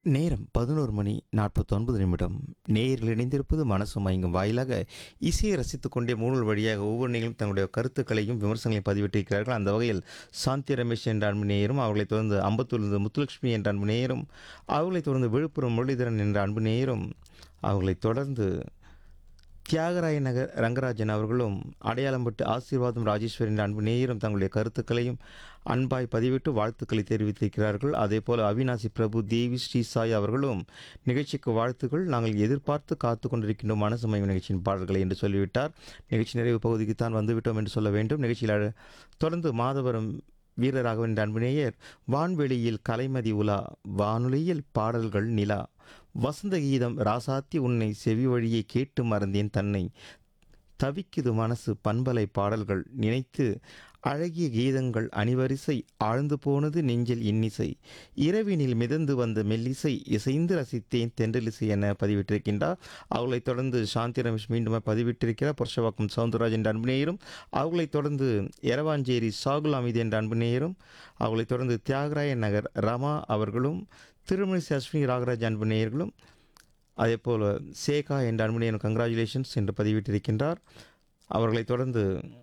நேரம் பதினோரு மணி நாற்பத்தொன்பது நிமிடம் நேயர்கள் இணைந்திருப்பது மனசு மயங்கும் வாயிலாக இசையை ரசித்துக் கொண்டே மூணல் வழியாக ஒவ்வொரு நீங்களும் தங்களுடைய கருத்துக்களையும் விமர்சனங்களையும் பதிவிட்டிருக்கிறார்கள் அந்த வகையில் சாந்தி ரமேஷ் என்ற அன்பு நேயரும் அவர்களைத் தொடர்ந்து அம்பத்தூரிலிருந்து முத்துலட்சுமி என்ற அன்பு நேயரும் அவர்களைத் தொடர்ந்து விழுப்புரம் முரளிதரன் என்ற அன்பு நேயரும் அவர்களைத் தொடர்ந்து தியாகராய நகர் ரங்கராஜன் அவர்களும் அடையாளம்பட்டு ஆசீர்வாதம் ராஜேஸ்வரி என்ற அன்பு நேயரும் தங்களுடைய கருத்துக்களையும் அன்பாய் பதிவிட்டு வாழ்த்துக்களை தெரிவித்திருக்கிறார்கள் அதே போல அவினாசி பிரபு தேவி ஸ்ரீ சாய் அவர்களும் நிகழ்ச்சிக்கு வாழ்த்துக்கள் நாங்கள் எதிர்பார்த்து காத்து கொண்டிருக்கின்றோம் மனசுமயம் நிகழ்ச்சியின் பாடல்களை என்று சொல்லிவிட்டார் நிகழ்ச்சி நிறைவு பகுதிக்கு தான் வந்துவிட்டோம் என்று சொல்ல வேண்டும் நிகழ்ச்சியில் அழ- தொடர்ந்து மாதவரம் வீரராகவன் என்ற அன்பு நேயர் வான்வெளியில் கலைமதி உலா வானொலியில் பாடல்கள் நிலா வசந்த கீதம் ராசாத்தி உன்னை செவி வழியே கேட்டு மறந்தேன் தன்னை தவிக்குது மனசு பண்பலை பாடல்கள் நினைத்து அழகிய கீதங்கள் அணிவரிசை ஆழ்ந்து போனது நெஞ்சில் இன்னிசை இரவினில் மிதந்து வந்த மெல்லிசை இசைந்து ரசித்தேன் தென்றலிசை என பதிவிட்டிருக்கின்றார் அவர்களைத் தொடர்ந்து சாந்தி ரமேஷ் மீண்டும் பதிவிட்டிருக்கிறார் புருஷவாக்கம் சவுந்தரராஜ் என்ற அன்பு நேயரும் அவர்களைத் தொடர்ந்து எரவாஞ்சேரி சாகுல் அமீது என்ற அன்பு நேயரும் அவர்களைத் தொடர்ந்து தியாகராய நகர் ரமா அவர்களும் திருமணி அஸ்வினி ராகராஜ் அன்பு நேயர்களும் அதே போல் சேகா என்ற அன்புடையன் கங்க்ராச்சுலேஷன்ஸ் என்று பதிவிட்டிருக்கின்றார் அவர்களைத் தொடர்ந்து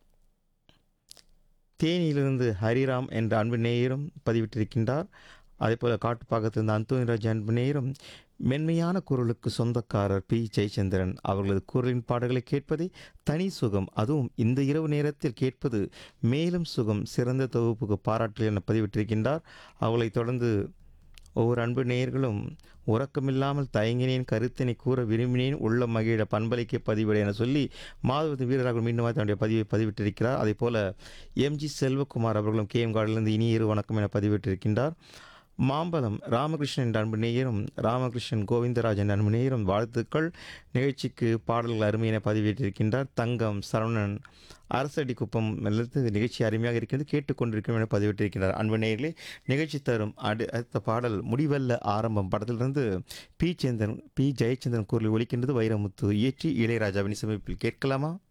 தேனியிலிருந்து ஹரிராம் என்ற அன்பு நேயரும் பதிவிட்டிருக்கின்றார் அதே போல் காட்டுப்பாக்கத்திலிருந்து அந்தோனிராஜ் அன்பு நேயரும் மென்மையான குரலுக்கு சொந்தக்காரர் பி ஜெயச்சந்திரன் அவர்களது குரலின் பாடல்களை கேட்பதே தனி சுகம் அதுவும் இந்த இரவு நேரத்தில் கேட்பது மேலும் சுகம் சிறந்த தொகுப்புக்கு பாராட்டு என பதிவிட்டிருக்கின்றார் அவர்களைத் தொடர்ந்து ஒவ்வொரு அன்பு நேயர்களும் உறக்கமில்லாமல் தயங்கினேன் கருத்தினை கூற விரும்பினேன் உள்ள மகிழ பண்பலைக்கு பதிவிட என சொல்லி மாதவதி வீரராக மீண்டும் தன்னுடைய பதிவை பதிவிட்டிருக்கிறார் அதே போல எம்ஜி செல்வகுமார் அவர்களும் கே எம் கார்டிலிருந்து இனிய இரு வணக்கம் என பதிவிட்டிருக்கின்றார் மாம்பலம் ராமகிருஷ்ணன் என்ற அன்பு நேயரும் ராமகிருஷ்ணன் கோவிந்தராஜன் அன்பு நேயரும் வாழ்த்துக்கள் நிகழ்ச்சிக்கு பாடல்கள் அருமை என பதிவிட்டிருக்கின்றார் தங்கம் சரவணன் அரசடி குப்பம் நிலத்து இந்த நிகழ்ச்சி அருமையாக இருக்கிறது கேட்டுக்கொண்டிருக்கும் என பதிவிட்டிருக்கின்றார் அன்பு நேயர்களே நிகழ்ச்சி தரும் அடு அடுத்த பாடல் முடிவல்ல ஆரம்பம் படத்திலிருந்து பி சேந்தன் பி ஜெயச்சந்திரன் குரலில் ஒலிக்கின்றது வைரமுத்து இயற்றி இளையராஜாவின் சமீபில் கேட்கலாமா